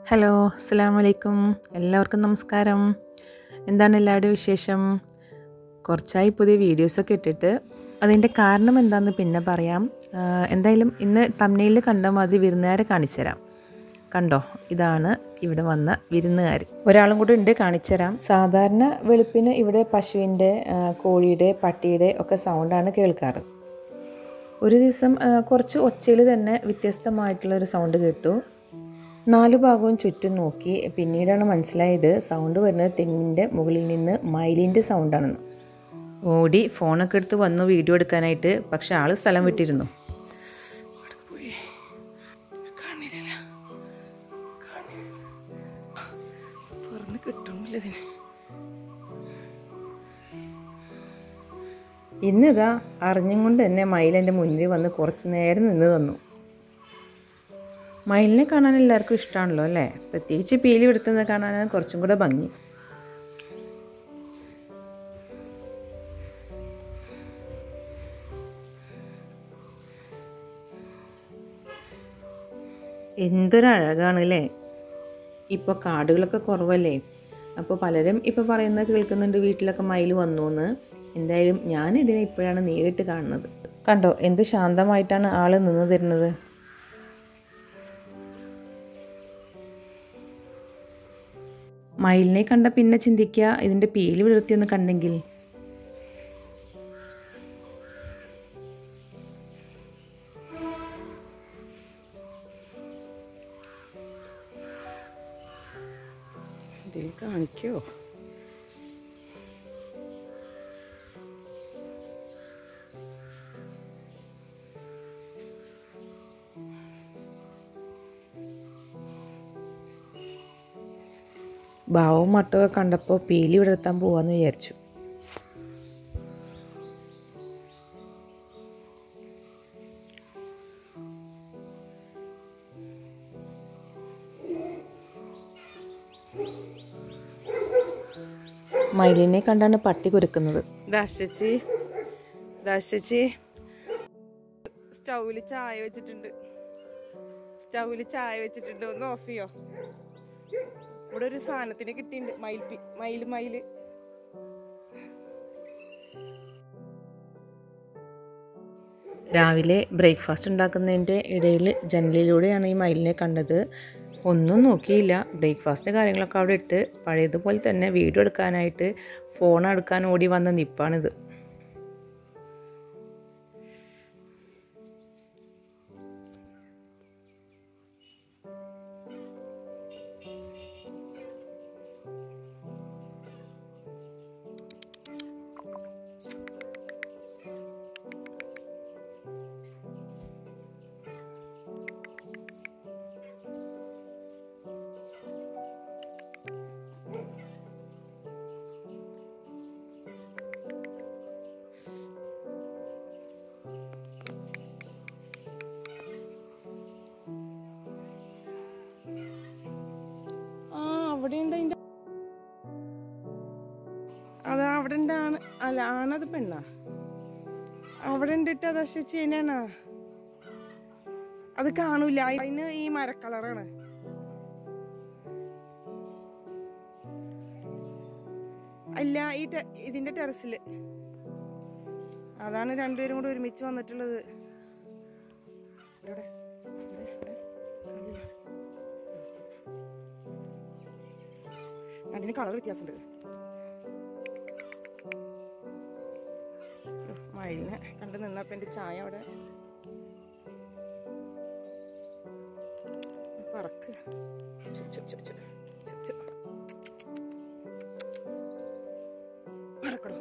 Hello അസ്സാം വലൈക്കും എല്ലാവർക്കും നമസ്കാരം എന്താണ് എല്ലാവരുടെയും വിശേഷം കുറച്ചായി പുതിയ വീഡിയോസൊക്കെ ഇട്ടിട്ട് അതിൻ്റെ കാരണം എന്താണെന്ന് പിന്നെ പറയാം ആ, എന്തായാലും ഇന്ന് തമ്മനയിൽ കണ്ട മാതിരി വിരുന്നുകാരെ കാണിച്ചു തരാം കണ്ടോ ഇതാണ് ഇവിടെ വന്ന വിരുന്നുകാർ ഒരാളും കൂടി ഉണ്ട് കാണിച്ചു തരാം സാധാരണ വെളുപ്പിന് ഇവിടെ പശുവിൻ്റെ ആ, കോഴിയുടെ പട്ടിയുടെ ഒക്കെ സൗണ്ടാണ് കേൾക്കാറ് ഒരു ദിവസം ആ, കുറച്ച് ഒച്ചയിൽ തന്നെ വ്യത്യസ്തമായിട്ടുള്ള ഒരു സൗണ്ട് കേട്ടു നാലു ഭാഗവും ചുറ്റും നോക്കി പിന്നീടാണ് മനസ്സിലായത് സൗണ്ട് വരുന്നത് തെങ്ങിൻ്റെ മുകളിൽ നിന്ന് മയിലിൻ്റെ സൗണ്ടാണെന്ന് ഓടി ഫോണൊക്കെ എടുത്ത് വന്നു വീഡിയോ എടുക്കാനായിട്ട് പക്ഷെ ആൾ സ്ഥലം വിട്ടിരുന്നു ഇന്നിതാ അറിഞ്ഞും കൊണ്ട് തന്നെ മയിൽ എൻ്റെ മുന്നിൽ വന്ന് കുറച്ച് നേരം നിന്ന് തന്നു മയിലിനെ കാണാൻ എല്ലാവർക്കും ഇഷ്ടമാണല്ലോ അല്ലേ പ്രത്യേകിച്ച് പീലി എടുത്തുന്നത് കാണാനാണ് കുറച്ചും കൂടെ ഭംഗി എന്തൊരഴകാണ് അല്ലേ ഇപ്പോൾ കാടുകളൊക്കെ കുറവല്ലേ അപ്പോൾ പലരും ഇപ്പോൾ പറയുന്നത് കേൾക്കുന്നുണ്ട് വീട്ടിലൊക്കെ മയിൽ വന്നു എന്ന് എന്തായാലും ഞാൻ ഇതിനെ ഇപ്പോഴാണ് നേരിട്ട് കാണുന്നത് കണ്ടോ എന്ത് ശാന്തമായിട്ടാണ് ആൾ നിന്ന് തരുന്നത് മയിലിനെ കണ്ട പിന്നെ ചിന്തിക്കുക ഇതിൻ്റെ പീലി വിടർത്തിയൊന്ന് കണ്ടെങ്കിൽ ഇതിൽ കാണിക്കോ ഭാവവും മട്ടമൊക്കെ കണ്ടപ്പോൾ പീലി വിടർത്താൻ പോവാന്ന് വിചാരിച്ചു മയിലിനെ കണ്ടാണ് പട്ടി കുരുക്കുന്നത് ദാശച്ചി ദാശച്ചി സ്റ്റൗവിൽ ചായ വെച്ചിട്ടുണ്ട് സ്റ്റൗവിൽ ചായ വെച്ചിട്ടുണ്ട് ഒന്ന് ഓഫ് ചെയ്യോ ഇവിടെ ഒരു സാധനത്തിന് കിട്ടിയിട്ടുണ്ട് മയിൽ പി- മയിൽ മയില് രാവിലെ ബ്രേക്ക്ഫാസ്റ്റ് ഉണ്ടാക്കുന്നതിൻ്റെ ഇടയിൽ ജനലിലൂടെയാണ് ഈ മയിലിനെ കണ്ടത് ഒന്നും നോക്കിയില്ല ബ്രേക്ക്ഫാസ്റ്റ് കാര്യങ്ങളൊക്കെ അവിടെ ഇട്ട് പഴയതുപോലെ തന്നെ വീഡിയോ എടുക്കാനായിട്ട് ഫോൺ എടുക്കാൻ ഓടി വന്ന നിപ്പാണിത് ആ അവിടെ ഉണ്ട് അതിന്റെ അതാ അവിടെ ഉണ്ട് ആണ് അല്ല ആണത് പെണ്ണാ അവിടെ ഉണ്ടിട്ട് ദശച്ചി തന്നെയാണാ അത് കാണൂല അതിന് ഈ മരക്കളറാണ് അല്ല ഈ ടെ- ഇതിന്റെ ടെറസില് അതാണ് രണ്ടുപേരും കൂടെ ഒരുമിച്ച് വന്നിട്ടുള്ളത് ഇവിടെ, ഇവിടെ, ഇവിടെ. കണ്ടില്ലേ? അതിന് കളർ വ്യത്യാസമുണ്ട് മയിലിനെ കണ്ട് നിന്നപ്പോ എന്റെ ചായ അവിടെ പറക്ക് ചു, ചു, ചു, ചു, ചു, ചു. പറക്കടോ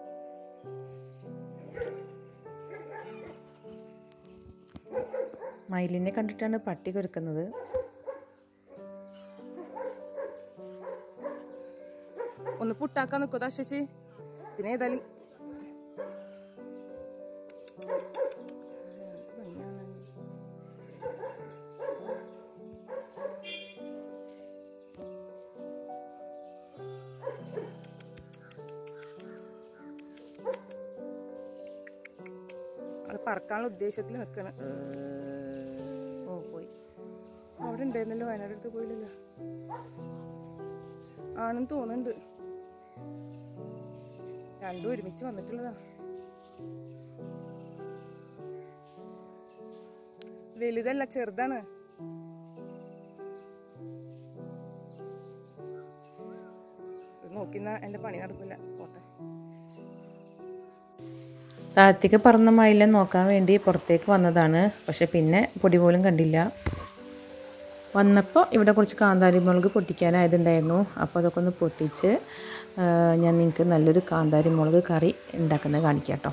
മയിലിനെ കണ്ടിട്ടാണ് പട്ടി കുരുക്കുന്നത് ഒന്ന് പുട്ടാക്കാൻ നിക്കോ ദാശി ഇതിനെ ഏതായാലും അത് പറക്കാനുള്ള ഉദ്ദേശത്തിൽ നിൽക്കണം ഓ പോയി അവിടെ അവിടെ ഉണ്ടായിരുന്നല്ലോ വയനാട് അടുത്ത് പോയില്ലല്ലോ ആണെന്ന് തോന്നുന്നുണ്ട് രണ്ടും ഒരുമിച്ച് വന്നിട്ടുള്ളതാ വലുതല്ല ചെറുതാണ് ഇത് നോക്കിന്നാ എന്റെ പണി നടക്കില്ല പോട്ടെ താഴത്തേക്ക് പറന്ന മയിലെ നോക്കാൻ വേണ്ടി പുറത്തേക്ക് വന്നതാണ് പക്ഷെ പിന്നെ പൊടി പോലും കണ്ടില്ല വന്നപ്പോൾ ഇവിടെ കുറച്ച് കാന്താരി മുളക് പൊട്ടിക്കാനായതുണ്ടായിരുന്നു അപ്പോൾ അതൊക്കെ ഒന്ന് പൊട്ടിച്ച് ആ, ഞാൻ നിങ്ങൾക്ക് നല്ലൊരു കാന്താരി മുളക് കറി ഉണ്ടാക്കുന്നത് കാണിക്കാം കേട്ടോ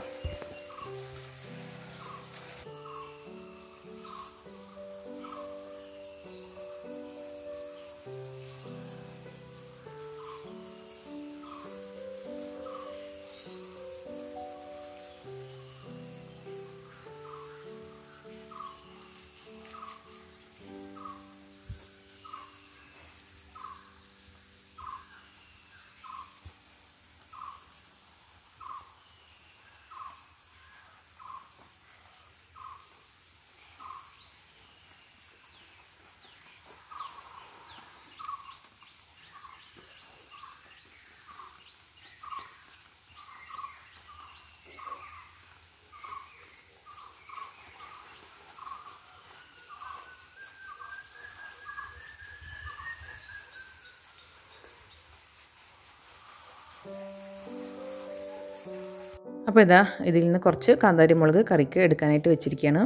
അപ്പോൾ ഇതാ ഇതിൽ നിന്ന് കുറച്ച് കാന്താരി മുളക് കറിക്ക് എടുക്കാനായിട്ട് വെച്ചിരിക്കുകയാണ്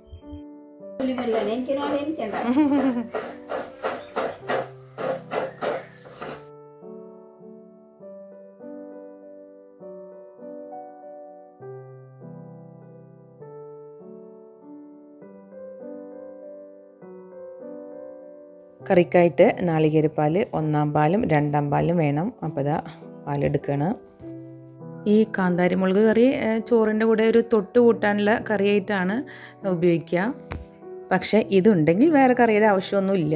കറിക്കായിട്ട് നാളികേരപ്പാൽ ഒന്നാം പാലും രണ്ടാം പാലും വേണം അപ്പോൾ ഇതാ പാലെടുക്കുകയാണ് ഈ കാന്താരി മുളക് കറി ഏഹ്, ചോറിൻ്റെ കൂടെ ഒരു തൊട്ട് കൂട്ടാനുള്ള കറിയായിട്ടാണ് ഉപയോഗിക്കുക പക്ഷേ ഇതുണ്ടെങ്കിൽ വേറെ കറിയുടെ ആവശ്യമൊന്നുമില്ല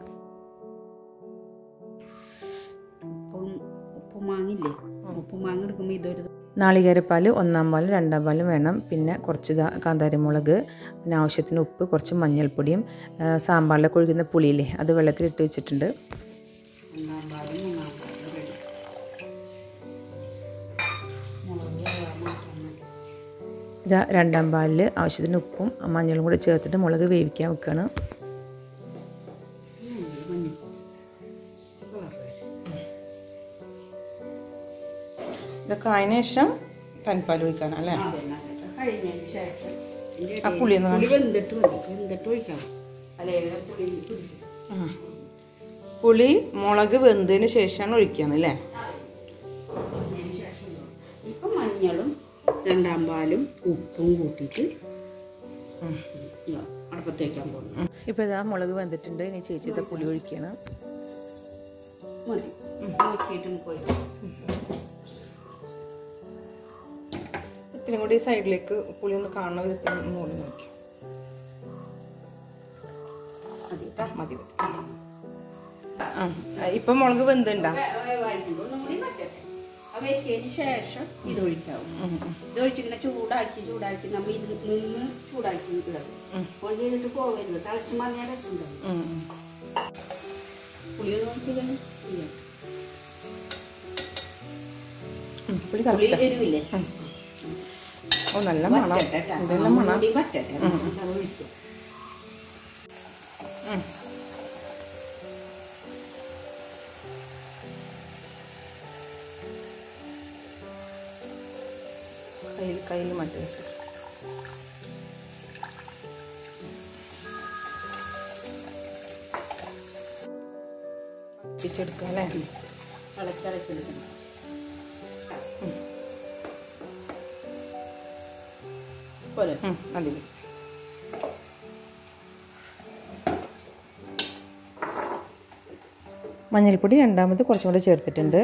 ഉപ്പും ഉപ്പുമാങ്ങില്ലേ ഉപ്പുമാങ്ങ എടുക്കുമ്പോൾ ഇതൊരു നാളികേരപ്പാൽ ഒന്നാം പാലും രണ്ടാം പാലും വേണം പിന്നെ കുറച്ച് ദാ കാന്താരി മുളക് പിന്നെ ആവശ്യത്തിന് ഉപ്പ് കുറച്ച് മഞ്ഞൾപ്പൊടിയും ഏഹ്, സാമ്പാറിലൊക്കെ ഒഴുകുന്ന പുളിയില്ലേ അത് വെള്ളത്തിലിട്ട് വെച്ചിട്ടുണ്ട് ഒന്നാം പാലും മൂന്നാം പാലും റെഡി മുളക് മാറ്റാൻ വേണ്ടി ഇതാ രണ്ടാം പാലിൽ ആവശ്യത്തിന് ഉപ്പും മഞ്ഞളും കൂടി ചേർത്തിട്ട് മുളക് വേവിക്കാൻ വെക്കുകയാണ് ഉം, മഞ്ഞൾ കളർ വരും ഇതൊക്കെ അതിന് ശേഷം തൻപാൽ ഒഴിക്കാൻ അല്ലേ അതന്നെ അതൊക്കെ കഴിഞ്ഞതിന് ശേഷം ഇതിൻ്റെ ആ പുളി ഒന്ന് പുളി വെന്തിട്ട് മതി വെന്തിട്ട് ഒഴിക്കാം അല്ലെങ്കിൽ പുളി പിടിക്കും പുളി മുളക് വെന്തതിന് ശേഷമാണ് ഒഴിക്കാന്ന് അല്ലേ അതിന് ശേഷം ഇപ്പം മഞ്ഞളും രണ്ടാം പാലും ഉപ്പും കൂട്ടിയിട്ട് ഇതാ, അടുപ്പത്തേക്കാൻ പോകുന്നു ഇപ്പോൾ ഇതാ മുളക് വെന്തിട്ടുണ്ട് ഇനി ചേച്ചിത്തെ പുളി ഒഴിക്കുകയാണ് മതി നോക്കിയിട്ട് നമുക്ക് ഒഴിക്കാം ഇത്തിരി കൂടി സൈഡിലേക്ക് പുളി ഒന്ന് കാണുന്ന വിധത്തിൽ ഒന്ന് മൂടി നോക്കി മതി ആ, മതി മതി. ആ ഇപ്പൊ മുളക് വെന്തുണ്ടാ വായിക്കുമ്പോൾ നമ്മൾ മറ്റേ അത് വെച്ചതിന് ശേഷം ഇത് ഒഴിക്കാവും ഇത് ഒഴിച്ചിങ്ങനെ ചൂടാക്കി ചൂടാക്കി നമ്മൾ ഇത് നിന്ന് ചൂടാക്കി ഇടണം ഫോൺ ചെയ്തിട്ട് പോകരുത് തിളച്ച് മറിഞ്ഞ രസമുണ്ടാവും പുളിയൊന്നും ഒഴിച്ചില്ലെങ്കിൽ ഇല്ല. പുളി പുളി കറക്റ്റാ എരിവില്ലേ ഓ നല്ല മണം വറ്റട്ടെ ട്ടാ. ഇതെല്ലാം മണം ഒന്നുകൂടി വറ്റട്ടെ എന്നിട്ട് അത് ഒഴിക്കാം ഉം. കയ്യിൽ കയ്യിൽ മറ്റേ ശേഷം പിച്ചെടുക്കുക അല്ലേ ഇളക്കി ഇളക്കി എടുക്കണം പോലെ ഉം, മതി മഞ്ഞൾപ്പൊടി രണ്ടാമത് കുറച്ചും കൂടെ ചേർത്തിട്ടുണ്ട്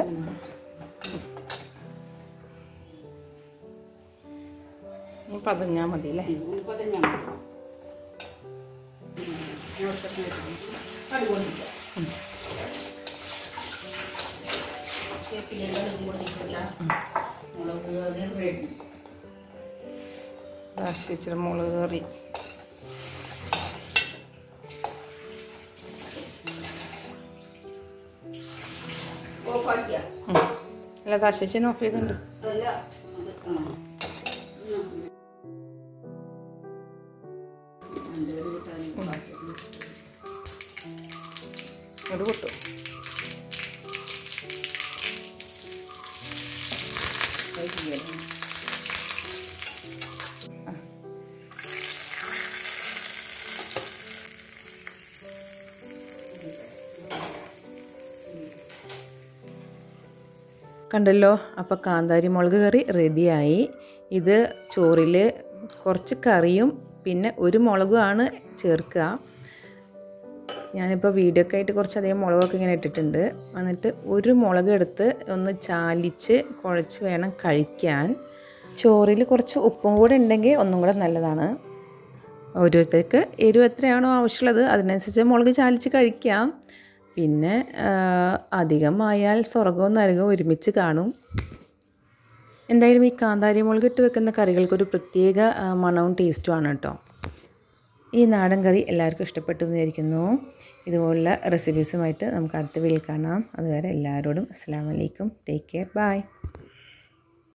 ഇനി പതഞ്ഞാൽ മതി അല്ലേ ഇപ്പൊ തന്നെയാണ് ഇച്ചിരി മുളക് കറി ഓഫാക്കിയ അല്ല ദശശന് ഓഫ് ചെയ്തിട്ടുണ്ട് അല്ല അത് ആ. എന്നാ. നല്ലൊരു കൂട്ടാൻ പാത്രത്തിൽ. അത് പൊട്ടും കണ്ടല്ലോ അപ്പോൾ കാന്താരി മുളക് കറി റെഡിയായി ഇത് ചോറിൽ കുറച്ച് കറിയും പിന്നെ ഒരു മുളകുമാണ് ചേർക്കുക ഞാനിപ്പോൾ വീഡിയോ ഒക്കെ ആയിട്ട് കുറച്ചധികം മുളകൊക്കെ ഇങ്ങനെ ഇട്ടിട്ടുണ്ട് എന്നിട്ട് ഒരു മുളക് എടുത്ത് ഒന്ന് ചാലിച്ച് കുഴച്ച് വേണം കഴിക്കാൻ ചോറിൽ കുറച്ച് ഉപ്പും കൂടെ ഉണ്ടെങ്കിൽ ഒന്നും കൂടെ നല്ലതാണ് ഓരോരുത്തർക്ക് എരിവ് എത്രയാണോ ആവശ്യമുള്ളത് അതിനനുസരിച്ച് മുളക് ചാലിച്ച് കഴിക്കാം പിന്നെ ആ, അധികമായാൽ സ്വർഗവും നരകവും ഒരുമിച്ച് കാണും എന്തായാലും ഈ കാന്താരി മുളക് ഇട്ട് വെക്കുന്ന കറികൾക്കൊരു പ്രത്യേക ആ, മണവും ടേസ്റ്റുമാണ് കേട്ടോ ഈ നാടൻ കറി എല്ലാവർക്കും ഇഷ്ടപ്പെട്ടു എന്ന് വിചാരിക്കുന്നു ഇതുപോലുള്ള റെസിപ്പീസുമായിട്ട് നമുക്ക് അടുത്ത വീട്ടിൽ കാണാം അതുവരെ എല്ലാവരോടും അസ്സാം വലൈക്കും ടേക്ക് കെയർ ബൈ